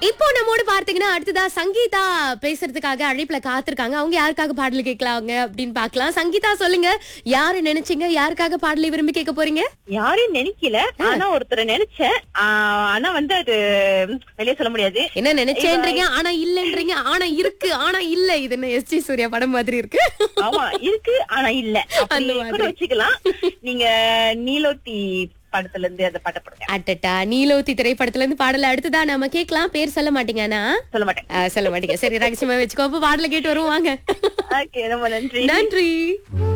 இப்போ நம்மோடு பார்த்தீங்கன்னா அடுத்ததா சங்கீதா பேசுறதுக்காக அழைப்புல காத்திருக்காங்க அவங்க யாருக்காக பாடல் கேட்கலாங்க அப்படின்னு பார்க்கலாம் சங்கீதா சொல்லுங்க யாரு நினைச்சீங்க யாருக்காக பாடலை விரும்பி கேட்க போறீங்க யாரையும் நினைக்கல ஆனா ஒருத்தரை நினைச்சேன் ஆஹ் ஆனா வந்து அது வெளியே சொல்ல முடியாது என்ன நினைச்சேன்றீங்க ஆனா இல்லன்றீங்க ஆனா இருக்கு ஆனா இல்ல இது என்ன எஸ் ஜி சூர்யா படம் மாதிரி இருக்கு ஆமா இருக்கு ஆனா இல்ல அப்படி அந்த கூட மாதிரி. வச்சுக்கலாம் நீங்க நீலோத்தி படத்துல இருந்து அந்த பாட்டை போடுங்க அட்டட்டா நீலோத்தி திரைப்படத்துல இருந்து பாடல அடுத்ததா நம்ம கேட்கலாம் பேர் சொல்ல மாட்டீங்க ஆனா சொல்ல மாட்டேன் ஆ, சொல்ல மாட்டீங்க சரி ரகசியமா வச்சுக்கோ அப்ப பாடல கேட்டு வருவாங்க ஓகே ரொம்ப நன்றி நன்றி